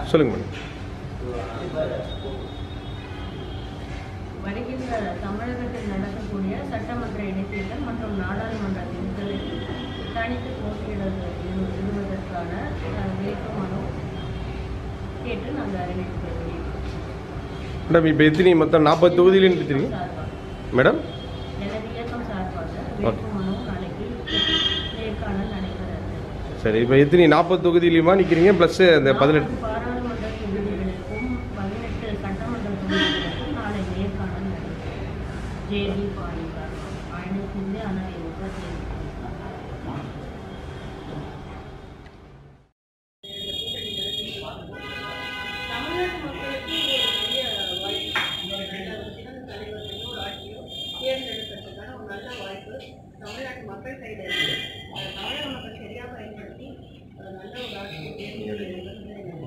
சொல்லுங்கள் மேடம் வருகின்ற தமிழகத்தில் நடக்கக்கூடிய சட்டமன்ற இடைத்தேர்தல் மற்றும் நாடாளுமன்ற தேர்தலில் தனித்து போட்டியிடுவது விடுவதற்கான அஹ், வேட்புமனு கேட்டு நாங்கள் அறிவிப்பு வெளியிட்டோம். மேடம் இப்போ எத்தனை மொத்தம் நாற்பது தொகுதியிலும் எடுத்துறீங்க சார்பாக மேடம் எனது இயக்கம் சார்பாக வேட்புமனு நாளைக்கு நேர்காணல் நடைபெறுகிறது சரி இப்போ எத்தனை நாற்பது தொகுதியிலையுமா நிற்கிறீங்க ப்ளஸ் அந்த பதினெட்டு நாற்பது பாராளுமன்ற தொகுதிகளுக்கும் பதினெட்டு சட்டமன்ற தொகுதிகளுக்கும் நாளை நேர்காணல் நடைபெறும் ஜேடி பாலிகார் ఆయనకుంది అన్నది ఉపయోగించాలి தமிழ்நாட்டு மக்களுக்கு ஒரு பெரிய வாய்ப்பு ஒரு சிறந்த தலைவர்களோ ஒரு ஆட்சியோ தேர்ந்தெடுக்கிறதுக்கான ஒரு நல்ல வாய்ப்பு தமிழ்நாட்டு மக்கள் கையில் இருக்கு அதை தமிழக மக்கள் சரியாக பயன்படுத்தி ஒரு நல்ல ஒரு ஆட்சியை தேர்ந்தெடுக்கிறது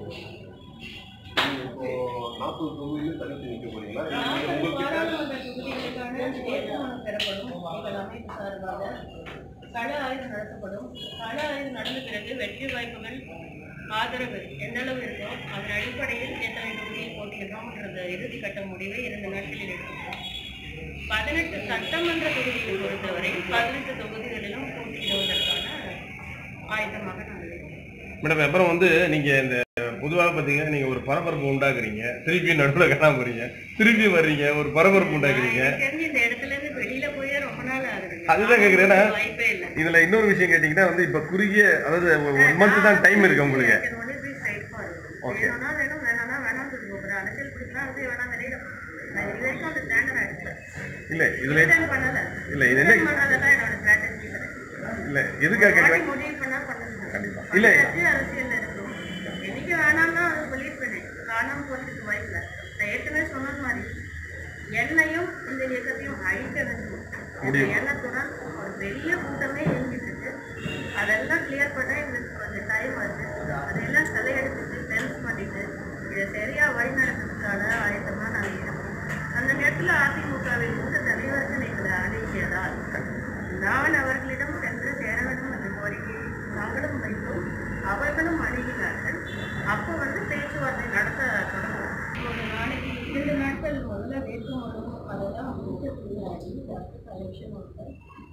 இப்போ நாற்பது தொகுதியிலும் தனித்து நிற்க போறீங்களா இல்ல நாற்பது உங்ககிட்ட பாராளுமன்ற தொகுதிகளுக்கான வேட்புமனு பெறப்படும் எங்கள் அமைப்பு சார்பாக கள ஆய்வு நடத்தப்படும் கள ஆய்வு நடந்த பிறகு வெற்றி வாய்ப்புகள் ஆதரவு எந்த அளவு இருக்கோ அதன் அடிப்படையில் எத்தனை தொகுதியில் போட்டியிடுறோம்ன்றது இறுதிக்கட்ட முடிவை இரண்டு நாட்களில் எடுக்கப்படும் பதினெட்டு சட்டமன்ற தொகுதிகளை பொறுத்தவரை பதினெட்டு தொகுதிகளிலும் போட்டியிடுவதற்கான ஆயத்தமாக நாங்கள் இருக்கிறோம். மேடம் அப்புறம் வந்து நீங்கள் இந்த பொதுவாக பார்த்தீங்கன்னா நீங்கள் ஒரு பரபரப்பு உண்டாக்குறீங்க திருப்பி நடுவில் காணாம போறீங்க திருப்பி வர்றீங்க ஒரு பரபரப்பு உண்டாக்குறீங்க எனக்கு தெரிஞ்சு இந்த இடத்துல இருந்து வெளியில போயே ரொம்ப நாள் ஆகுது அதுதான் கேக்குறேன். வாய்ப்பே இல்லை இதில் இன்னொரு விஷயம் கேட்டிங்கன்னா வந்து இப்போ குறுகிய அதாவது ஒன் மந்த் தான் டைம் இருக்கு உங்களுக்கு Okay. வேணும்னா வேணும் வேணாம்னா வேணாம் சொல்லுங்க ஒரு அரசியல் பிடிச்சா அது வேணாம் வெளியில நான் இது வரைக்கும் அந்த ஸ்டாண்டர்ட் எடுக்கல இல்லை இதில் ரிட்டர்ன் பண்ணல இல்லை இது என்ன ரிட்டர்ன் பண்ணாதான் என்னோட ஸ்ட்ராட்டஜி இல்லை எதுக்காக பாடி கேட்குறேன் முடிவு பண்ணா பண்ணுங்க கண்டிப்பா. இல்ல. அரசியல் அரசியல் இருக்கும் என்னைக்கு வேணாம்னா அது சொல்லியிருப்பேனே காணாம போறதுக்கு வாய்ப்பு இல்லை நான் ஏற்கனவே சொன்னது மாதிரி என்னையும் இந்த இயக்கத்தையும் அழிக்க வேண்டும் என்ற எண்ணத்துடன் ஒரு பெரிய கூட்டமே இயங்கிட்டு இருக்கு அதெல்லாம் கிளியர் பண்ண எங்களுக்கு கொஞ்சம் டைம் ஆச்சு அதையெல்லாம் தலையெடுத்துட்டு டென்ஸ் பண்ணிட்டு இதை சரியா வழிநடத்துறதுக்கான ஆயத்தமா நாங்கள் இருக்கோம் அந்த நேரத்தில் அதிமுகவின் மூத்த தலைவர்கள் எங்களை அணுகியதால் நான் அவர்களிடம் சென்று சேர வேண்டும் என்ற கோரிக்கையை நாங்களும் வைத்தோம் அவர்களும் அணுகினார்கள் அப்போ வந்து பேச்சுவார்த்தை நடத்த தொடங்கும் ஒரு நாளைக்கு இரண்டு நாட்கள் முதல்ல வேட்புமனு அதெல்லாம் முடிஞ்ச பின்னாடி எலெக்ஷன் வந்து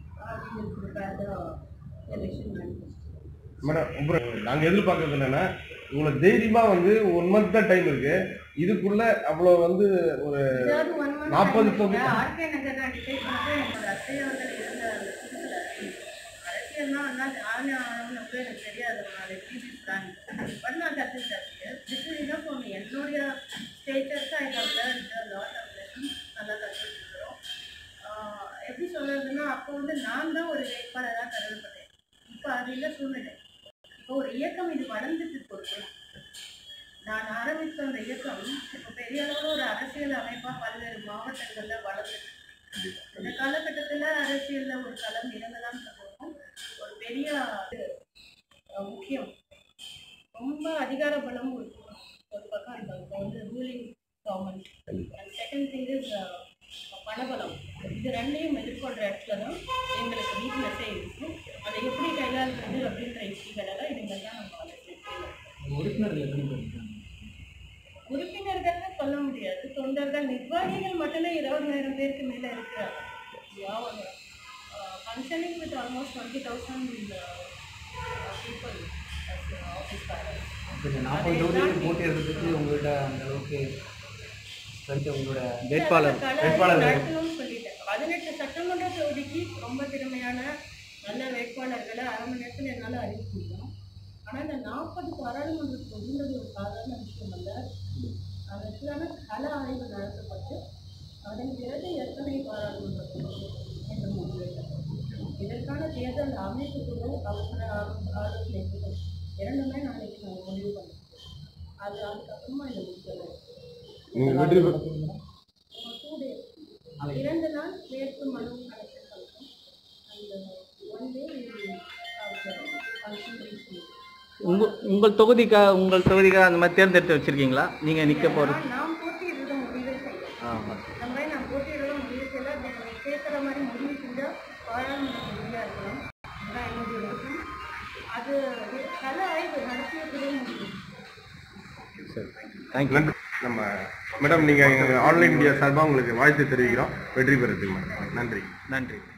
எலெக்ஷன் மேனிஃபெஸ்டோ மேடம் அப்புறம் நாங்கள் எதிர்பார்க்கறது என்னன்னா இவ்வளோ தைரியமாக வந்து ஒன் மந்த் தான் டைம் இருக்கு இதுக்குள்ள அவ்வளோ வந்து ஒரு ஏதாவது one month நாற்பது time தொகுதி. இல்ல, RK நகர் நான் decide பண்ணப்போ என்னோட அத்தை அவர்கள் இருந்த அந்த புதுசுல அரசியல்னா வந்தா ஆண் ஆணும்னு கூட எனக்கு தெரியாது நான் எப்படி பிளான் பட் நான் கற்றுக்கிட்டேன் திஸ் இஸ் இனஃப் ஒன்று என்னுடைய ஸ்டேட்டஸ்க்கு I have learn lot of lessons நல்லா கற்றுக்கிட்டுருக்கிறோம் எப்படி சொல்றதுன்னா அப்போ வந்து நான் தான் ஒரு வேட்பாளராக கருதப்பட்டேன் இப்போ அது இல்லை சூழ்நிலை இப்போ ஒரு இயக்கம் இது வளர்ந்துட்டு கொடுக்கணும் நான் ஆரம்பித்த அந்த இயக்கம் இப்போ பெரிய அளவில் ஒரு அரசியல் அமைப்பா பல்வேறு மாவட்டங்கள்ல வளர்ந்துட்டு இந்த காலகட்டத்துல அரசியல்ல ஒரு களம் இறங்கலாம் சொல்லுவோம் ஒரு பெரிய அஹ், முக்கியம் ரொம்ப அதிகார பலம் ஒரு ஒரு பக்கம் இருக்கு இப்போ வந்து ruling government and second thing is பணபலம் இது ரெண்டையும் எதிர்கொள்ற இடத்துல தான் எங்களுக்கு வீக்னஸே இருக்கு அதை எப்படி கையாளுறது அப்படின்ற யுக்திகளெல்லாம் இதுங்க தான் நம்ம அரசியல் செய்யணும் உறுப்பினர்கள் எத்தனை பேர் இருக்காங்க உறுப்பினர்கள்னு சொல்ல முடியாது தொண்டர்கள் நிர்வாகிகள் மட்டுமே இருபதாயிரம் பேருக்கு மேல இருக்கிறாங்க functioning with almost twenty thousand people office இப்போ இந்த நாற்பது தொகுதியில் போட்டியிடுறதுக்கு உங்கள்கிட்ட அந்த அளவுக்கு ஸ்ட்ரென்த் உங்களோட வேட்பாளர் வேட்பாளர் நடத்தணும்னு சொல்லிட்டேன் பதினெட்டு சட்டமன்ற தொகுதிக்கு ரொம்ப திறமையான நல்ல வேட்பாளர்களை அரை மணி நேரத்தில் என்னால் அறிவிக்க முடியும் ஆனால் இந்த நாற்பது பாராளுமன்ற தொகுதின்றது ஒரு சாதாரண விஷயம் அல்ல அதற்கான கள ஆய்வு நடத்தப்பட்டு அதன் பிறகு எத்தனை பாராளுமன்ற தொகுதி என்று முடிவெடுக்கப்படும் இதற்கான தேர்தல் அமைப்பு குழு அவசர ஆலோ- ஆலோசனை குழு இரண்டுமே நாளைக்கு நாங்கள் முடிவு பண்ணுறோம் அது அதுக்கப்புறமா இந்த முடிவு நீங்கள் வெற்றி பெ- டூ டேஸ் இரண்டு நாள் வேட்பு மனு கலெக்ஷன் பண்ணுறோம் அந்த ஒன் டே ஃபங்க்ஷன் உங்கள் உங்கள் தொகுதிக்காக உங்கள் தொகுதிக்காக அந்த மாதிரி தேர்ந்தெடுத்து வச்சுருக்கீங்களா நீங்கள் நிற்க போகிறது நாம் போட்டியிடுறத முடிவே செய்யலாம் ஆ நம்ம நம்ம போட்டியிடுறத முடிவு செய்யல நீ கேட்குற மாதிரி முடிவு செஞ்சால் பாராளுமன்ற தொகுதியாக இருக்கலாம் அதான் என்னுடைய விருப்பம் அது கள ஆய்வு நடத்திய பிறகு முடியும் சார் தேங்க்யூ நன்றி நம்ம மேடம் நீங்க ஆன்லைன் இந்தியா சார்பாக உங்களுக்கு வாழ்த்து தெரிவிக்கிறோம் வெற்றி பெறதுக்கு மேடம் நன்றி நன்றி